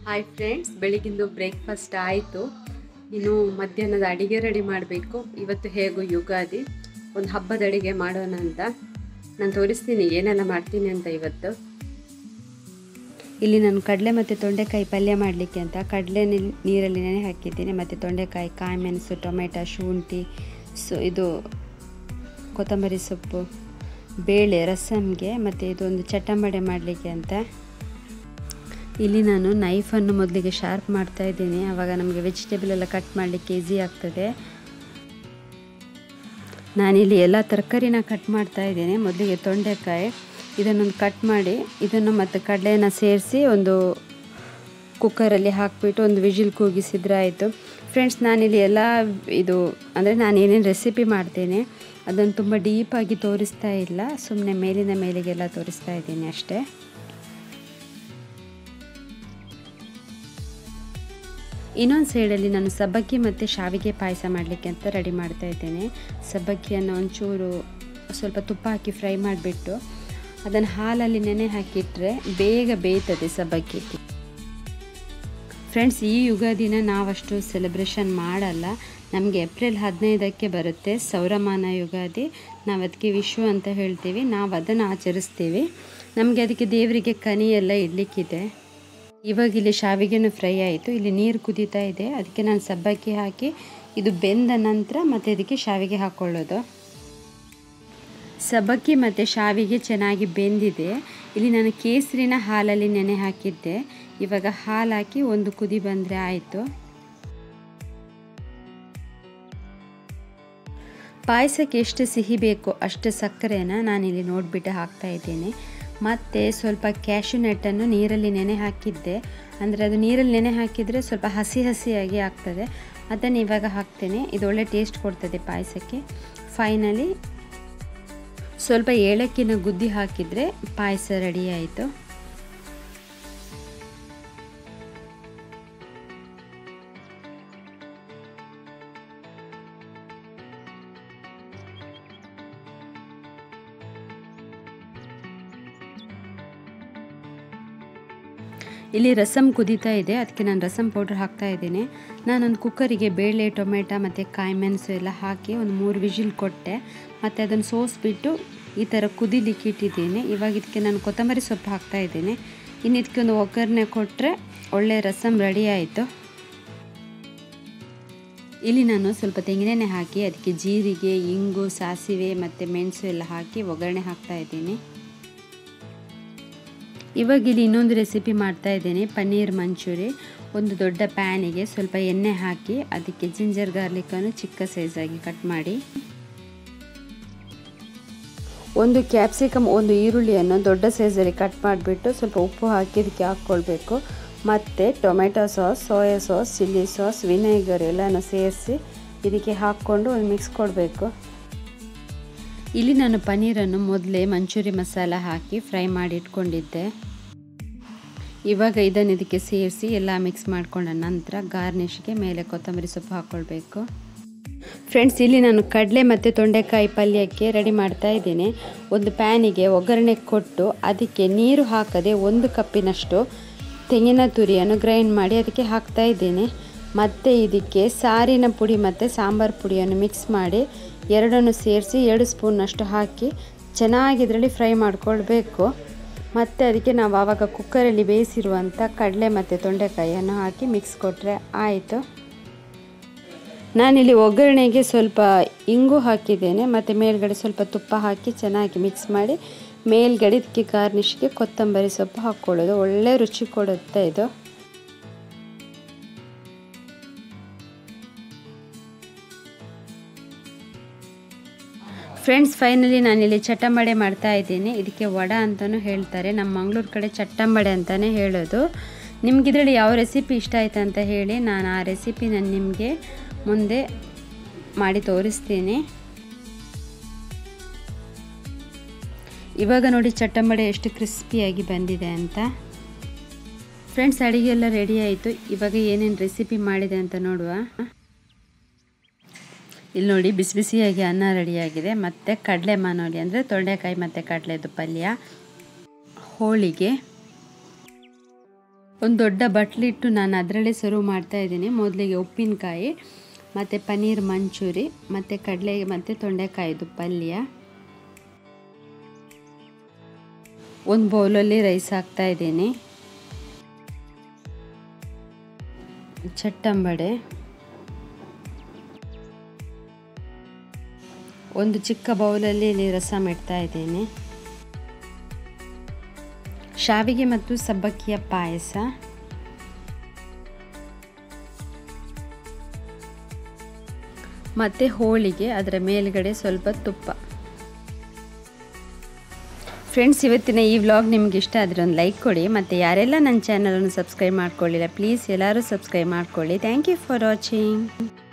hi friends ಬೆಳಿಗಿಂದು breakfast ಆಯಿತು ಇನ್ನು ಮಧ್ಯಾಹ್ನದ ಅಡಿಗೆ ರೆಡಿ ಮಾಡಬೇಕು ಇವತ್ತು ಹೇಗೂ ಯುಗಾದಿ ಒಂದು ಹಬ್ಬದ ಅಡಿಗೆ ಮಾಡೋಣ ಅಂತ ನಾನು ತೋರಿಸ್ತೀನಿ ಏನೆಲ್ಲ ಮಾಡ್ತೀನಿ ಅಂತ ಇವತ್ತು ಇಲ್ಲಿ ನಾನು ಕಡಲೆ ಮತ್ತು ತೊಂಡೆಕಾಯಿ ಪಲ್ಯ ಮಾಡಲಿಕ್ಕೆ ಅಂತ ಕಡಲೆ ನೀರಲ್ಲಿ ನೆನೆ ಹಾಕಿದ್ದೀನಿ ಮತ್ತು ತೊಂಡೆಕಾಯಿ ಕಾಯಿ ಮೆಣಸು ಟೊಮೆಟೊ ಶುಂಠಿ ಸೊ ಇದು ಕೊತ್ತಂಬರಿ ಸೊಪ್ಪು ಬೇಳೆ ರಸಮ್ಗೆ ಮತ್ತು ಇದೊಂದು ಚಟ್ಟಂಬಡೆ ಮಾಡಲಿಕ್ಕೆ ಅಂತ ಇಲ್ಲಿ ನಾನು ನೈಫನ್ನು ಮೊದಲಿಗೆ ಶಾರ್ಪ್ ಮಾಡ್ತಾ ಇದ್ದೀನಿ ಆವಾಗ ನಮಗೆ ವೆಜಿಟೇಬಲ್ ಎಲ್ಲ ಕಟ್ ಮಾಡಲಿಕ್ಕೆ ಈಸಿ ಆಗ್ತದೆ ನಾನಿಲ್ಲಿ ಎಲ್ಲ ತರಕಾರಿನ ಕಟ್ ಮಾಡ್ತಾ ಇದ್ದೀನಿ ಮೊದಲಿಗೆ ತೊಂಡೆಕಾಯಿ ಇದನ್ನೊಂದು ಕಟ್ ಮಾಡಿ ಇದನ್ನು ಮತ್ತು ಕಡಲೆನ ಸೇರಿಸಿ ಒಂದು ಕುಕ್ಕರಲ್ಲಿ ಹಾಕಿಬಿಟ್ಟು ಒಂದು ವಿಜಿಲ್ ಕೂಗಿಸಿದ್ರೆ ಆಯಿತು ಫ್ರೆಂಡ್ಸ್ ನಾನಿಲ್ಲಿ ಎಲ್ಲ ಇದು ಅಂದರೆ ನಾನು ಏನೇನು ರೆಸಿಪಿ ಮಾಡ್ತೇನೆ ಅದನ್ನು ತುಂಬ ಡೀಪಾಗಿ ತೋರಿಸ್ತಾ ಇಲ್ಲ ಸುಮ್ಮನೆ ಮೇಲಿನ ಮೇಲಿಗೆಲ್ಲ ತೋರಿಸ್ತಾ ಇದ್ದೀನಿ ಅಷ್ಟೇ ಇನ್ನೊಂದು ಸೈಡಲ್ಲಿ ನಾನು ಸಬ್ಬಕ್ಕಿ ಮತ್ತು ಶಾವಿಗೆ ಪಾಯಸ ಮಾಡಲಿಕ್ಕೆ ಅಂತ ರೆಡಿ ಮಾಡ್ತಾ ಇದ್ದೇನೆ ಸಬ್ಬಕ್ಕಿಯನ್ನು ಒಂಚೂರು ಸ್ವಲ್ಪ ತುಪ್ಪ ಹಾಕಿ ಫ್ರೈ ಮಾಡಿಬಿಟ್ಟು ಅದನ್ನು ಹಾಲಲ್ಲಿ ನೆನೆ ಹಾಕಿಟ್ರೆ ಬೇಗ ಬೇಯ್ತದೆ ಸಬ್ಬಕ್ಕಿ ಫ್ರೆಂಡ್ಸ್ ಈ ಯುಗಾದಿನ ನಾವಷ್ಟು ಸೆಲೆಬ್ರೇಷನ್ ಮಾಡಲ್ಲ ನಮಗೆ ಏಪ್ರಿಲ್ ಹದಿನೈದಕ್ಕೆ ಬರುತ್ತೆ ಸೌರಮಾನ ಯುಗಾದಿ ನಾವು ಅದಕ್ಕೆ ವಿಶ್ವ ಅಂತ ಹೇಳ್ತೀವಿ ನಾವು ಅದನ್ನು ಆಚರಿಸ್ತೀವಿ ನಮಗೆ ಅದಕ್ಕೆ ದೇವರಿಗೆ ಕನಿ ಎಲ್ಲ ಇಡಲಿಕ್ಕಿದೆ ಇವಾಗ ಇಲ್ಲಿ ಶಾವಿಗೆನೂ ಫ್ರೈ ಆಯಿತು ಇಲ್ಲಿ ನೀರು ಕುದೀತಾ ಇದೆ ಅದಕ್ಕೆ ನಾನು ಸಬ್ಬಕ್ಕಿ ಹಾಕಿ ಇದು ಬೆಂದ ನಂತರ ಮತ್ತು ಅದಕ್ಕೆ ಶಾವಿಗೆ ಹಾಕ್ಕೊಳ್ಳೋದು ಸಬ್ಬಕ್ಕಿ ಮತ್ತು ಶಾವಿಗೆ ಚೆನ್ನಾಗಿ ಬೆಂದಿದೆ ಇಲ್ಲಿ ನಾನು ಕೇಸರಿನ ಹಾಲಲ್ಲಿ ನೆನೆ ಹಾಕಿದ್ದೆ ಇವಾಗ ಹಾಲು ಹಾಕಿ ಒಂದು ಕುದಿ ಬಂದರೆ ಆಯಿತು ಪಾಯಸಕ್ಕೆ ಎಷ್ಟು ಸಿಹಿ ಬೇಕೋ ಅಷ್ಟು ಸಕ್ಕರೆನ ನಾನಿಲ್ಲಿ ನೋಡಿಬಿಟ್ಟು ಹಾಕ್ತಾ ಇದ್ದೇನೆ ಮತ್ತು ಸ್ವಲ್ಪ ಕ್ಯಾಶು ನಟ್ಟನ್ನು ನೀರಲ್ಲಿ ನೆನೆ ಹಾಕಿದ್ದೆ ಅಂದರೆ ಅದು ನೀರಲ್ಲಿ ನೆನೆ ಹಾಕಿದರೆ ಸ್ವಲ್ಪ ಹಸಿ ಹಸಿಯಾಗಿ ಆಗ್ತದೆ ಅದನ್ನು ಇವಾಗ ಹಾಕ್ತೇನೆ ಇದು ಒಳ್ಳೆ ಟೇಸ್ಟ್ ಕೊಡ್ತದೆ ಪಾಯಸಕ್ಕೆ ಫೈನಲಿ ಸ್ವಲ್ಪ ಏಲಕ್ಕಿನ ಗುದ್ದಿ ಹಾಕಿದರೆ ಪಾಯಸ ರೆಡಿ ಆಯಿತು ಇಲ್ಲಿ ರಸಮ್ ಕುದೀತಾ ಇದೆ ಅದಕ್ಕೆ ನಾನು ರಸಮ್ ಪೌಡ್ರ್ ಹಾಕ್ತಾ ಇದ್ದೀನಿ ನಾನೊಂದು ಕುಕ್ಕರಿಗೆ ಬೇಳೆ ಟೊಮೆಟೊ ಮತ್ತು ಕಾಯಿ ಮೆಣಸು ಎಲ್ಲ ಹಾಕಿ ಒಂದು ಮೂರು ವಿಜಿಲ್ ಕೊಟ್ಟೆ ಮತ್ತು ಅದನ್ನು ಸೋಸಿಬಿಟ್ಟು ಈ ಥರ ಕುದಿಲಿಕ್ಕೆ ಇಟ್ಟಿದ್ದೀನಿ ಇವಾಗ ಇದಕ್ಕೆ ನಾನು ಕೊತ್ತಂಬರಿ ಸೊಪ್ಪು ಹಾಕ್ತಾ ಇದ್ದೀನಿ ಇನ್ನು ಇದಕ್ಕೆ ಒಂದು ಒಗ್ಗರಣೆ ಕೊಟ್ಟರೆ ಒಳ್ಳೆ ರಸಮ್ ರೆಡಿ ಆಯಿತು ಇಲ್ಲಿ ನಾನು ಸ್ವಲ್ಪ ತೆಂಗಿನೆಣ್ಣೆ ಹಾಕಿ ಅದಕ್ಕೆ ಜೀರಿಗೆ ಇಂಗು ಸಾಸಿವೆ ಮತ್ತು ಮೆಣಸು ಎಲ್ಲ ಹಾಕಿ ಒಗ್ಗರಣೆ ಹಾಕ್ತಾ ಇದ್ದೀನಿ ಇವಾಗ ಇಲ್ಲಿ ಇನ್ನೊಂದು ರೆಸಿಪಿ ಮಾಡ್ತಾ ಇದ್ದೇನೆ ಪನ್ನೀರ್ ಮಂಚೂರಿ ಒಂದು ದೊಡ್ಡ ಪ್ಯಾನಿಗೆ ಸ್ವಲ್ಪ ಎಣ್ಣೆ ಹಾಕಿ ಅದಕ್ಕೆ ಜಿಂಜರ್ ಗಾರ್ಲಿಕ್ಕನ್ನು ಚಿಕ್ಕ ಸೈಜಾಗಿ ಕಟ್ ಮಾಡಿ ಒಂದು ಕ್ಯಾಪ್ಸಿಕಮ್ ಒಂದು ಈರುಳ್ಳಿಯನ್ನು ದೊಡ್ಡ ಸೈಜಲ್ಲಿ ಕಟ್ ಮಾಡಿಬಿಟ್ಟು ಸ್ವಲ್ಪ ಉಪ್ಪು ಹಾಕಿ ಇದಕ್ಕೆ ಹಾಕ್ಕೊಳ್ಬೇಕು ಮತ್ತು tomato sauce soya sauce chilli sauce vinegar ಎಲ್ಲನೂ ಸೇರಿಸಿ ಇದಕ್ಕೆ ಹಾಕ್ಕೊಂಡು ಒಂದು ಮಿಕ್ಸ್ ಕೊಡಬೇಕು ಇಲ್ಲಿ ನಾನು ಪನ್ನೀರನ್ನು ಮೊದಲೇ ಮಂಚೂರಿ ಮಸಾಲ ಹಾಕಿ ಫ್ರೈ ಮಾಡಿ ಇಟ್ಕೊಂಡಿದ್ದೆ ಇವಾಗ ಇದನ್ನು ಇದಕ್ಕೆ ಸೇರಿಸಿ ಎಲ್ಲ ಮಿಕ್ಸ್ ಮಾಡ್ಕೊಂಡ ನಂತರ ಗಾರ್ನಿಷ್ಗೆ ಮೇಲೆ ಕೊತ್ತಂಬರಿ ಸೊಪ್ಪು ಹಾಕ್ಕೊಳ್ಬೇಕು ಫ್ರೆಂಡ್ಸ್ ಇಲ್ಲಿ ನಾನು ಕಡಲೆ ಮತ್ತು ತೊಂಡೆಕಾಯಿ ಪಲ್ಯಕ್ಕೆ ರೆಡಿ ಮಾಡ್ತಾ ಇದ್ದೇನೆ ಒಂದು ಪ್ಯಾನಿಗೆ ಒಗ್ಗರಣೆ ಕೊಟ್ಟು ಅದಕ್ಕೆ ನೀರು ಹಾಕದೆ ಒಂದು ಕಪ್ಪಿನಷ್ಟು ತೆಂಗಿನ ತುರಿಯನ್ನು ಗ್ರೈಂಡ್ ಮಾಡಿ ಅದಕ್ಕೆ ಹಾಕ್ತಾ ಇದ್ದೇನೆ ಮತ್ತು ಇದಕ್ಕೆ ಸಾರಿನ ಪುಡಿ ಮತ್ತು ಸಾಂಬಾರು ಪುಡಿಯನ್ನು ಮಿಕ್ಸ್ ಮಾಡಿ ಎರಡನ್ನು ಸೇರಿಸಿ ಎರಡು ಸ್ಪೂನ್ನಷ್ಟು ಹಾಕಿ ಚೆನ್ನಾಗಿ ಇದರಲ್ಲಿ ಫ್ರೈ ಮಾಡಿಕೊಳ್ಬೇಕು ಮತ್ತು ಅದಕ್ಕೆ ನಾವು ಆವಾಗ ಕುಕ್ಕರಲ್ಲಿ ಬೇಯಿಸಿರುವಂಥ ಕಡಲೆ ಮತ್ತು ತೊಂಡೆಕಾಯಿಯನ್ನು ಹಾಕಿ ಮಿಕ್ಸ್ ಕೊಟ್ಟರೆ ಆಯಿತು ನಾನಿಲ್ಲಿ ಒಗ್ಗರಣೆಗೆ ಸ್ವಲ್ಪ ಇಂಗು ಹಾಕಿದ್ದೇನೆ ಮತ್ತು ಮೇಲ್ಗಡೆ ಸ್ವಲ್ಪ ತುಪ್ಪ ಹಾಕಿ ಚೆನ್ನಾಗಿ ಮಿಕ್ಸ್ ಮಾಡಿ ಮೇಲ್ಗಡೆ ಇದಕ್ಕೆ ಗಾರ್ನಿಷ್ಗೆ ಕೊತ್ತಂಬರಿ ಸೊಪ್ಪು ಹಾಕ್ಕೊಳ್ಳೋದು ಒಳ್ಳೆ ರುಚಿ ಕೊಡುತ್ತೆ ಇದು ಫ್ರೆಂಡ್ಸ್ ಫೈನಲಿ ನಾನಿಲ್ಲಿ ಚಟ್ಟಂಬಡೆ ಮಾಡ್ತಾ ಇದ್ದೀನಿ ಇದಕ್ಕೆ ವಡ ಅಂತಲೂ ಹೇಳ್ತಾರೆ ನಮ್ಮ ಮಂಗಳೂರು ಕಡೆ ಚಟ್ಟಂಬಡೆ ಅಂತಲೇ ಹೇಳೋದು ನಿಮ್ಗೆ ಇದರಲ್ಲಿ ಯಾವ ರೆಸಿಪಿ ಇಷ್ಟ ಆಯ್ತು ಅಂತ ಹೇಳಿ ನಾನು ಆ ರೆಸಿಪಿ ನಾನು ನಿಮಗೆ ಮುಂದೆ ಮಾಡಿ ತೋರಿಸ್ತೀನಿ ಇವಾಗ ನೋಡಿ ಚಟ್ಟಂಬಡೆ ಎಷ್ಟು ಕ್ರಿಸ್ಪಿಯಾಗಿ ಬಂದಿದೆ ಅಂತ ಫ್ರೆಂಡ್ಸ್ ಅಡುಗೆ ಎಲ್ಲ ರೆಡಿ ಆಯಿತು ಇವಾಗ ಏನೇನು ರೆಸಿಪಿ ಮಾಡಿದೆ ಅಂತ ನೋಡುವ ಇಲ್ಲಿ ನೋಡಿ ಬಿಸಿ ಬಿಸಿಯಾಗಿ ಅನ್ನ ರೆಡಿಯಾಗಿದೆ ಮತ್ತು ಕಡಲೆ ಮಾನೋಲಿ ಅಂದರೆ ತೊಂಡೆಕಾಯಿ ಮತ್ತು ಕಡಲೆದು ಪಲ್ಯ ಹೋಳಿಗೆ ಒಂದು ದೊಡ್ಡ ಬಟ್ಲಿಟ್ಟು ನಾನು ಅದರಲ್ಲೇ ಸರ್ವ್ ಮಾಡ್ತಾ ಇದ್ದೀನಿ ಮೊದಲಿಗೆ ಉಪ್ಪಿನಕಾಯಿ ಮತ್ತು ಪನ್ನೀರ್ ಮಂಚೂರಿ ಮತ್ತು ಕಡಲೆ ಮತ್ತು ತೊಂಡೆಕಾಯಿದು ಪಲ್ಯ ಒಂದು ಬೌಲಲ್ಲಿ ರೈಸ್ ಹಾಕ್ತಾ ಇದ್ದೀನಿ ಚಟ್ಟಂಬಡೆ ಒಂದು ಚಿಕ್ಕ ಬೌಲಲ್ಲಿ ಇಲ್ಲಿ ರಸಮ್ ಇಡ್ತಾ ಇದ್ದೀನಿ ಶಾವಿಗೆ ಮತ್ತು ಸಬ್ಬಕ್ಕಿಯ ಪಾಯಸ ಮತ್ತು ಹೋಳಿಗೆ ಅದರ ಮೇಲ್ಗಡೆ ಸ್ವಲ್ಪ ತುಪ್ಪ ಫ್ರೆಂಡ್ಸ್ ಇವತ್ತಿನ ಈ ವ್ಲಾಗ್ ನಿಮ್ಗೆ ಇಷ್ಟ ಆದರೆ ಒಂದು ಲೈಕ್ ಕೊಡಿ ಮತ್ತು ಯಾರೆಲ್ಲ ನನ್ನ ಚಾನಲನ್ನು ಸಬ್ಸ್ಕ್ರೈಬ್ ಮಾಡ್ಕೊಳ್ಳಿಲ್ಲ ಪ್ಲೀಸ್ ಎಲ್ಲರೂ ಸಬ್ಸ್ಕ್ರೈಬ್ ಮಾಡ್ಕೊಳ್ಳಿ ಥ್ಯಾಂಕ್ ಯು ಫಾರ್ ವಾಚಿಂಗ್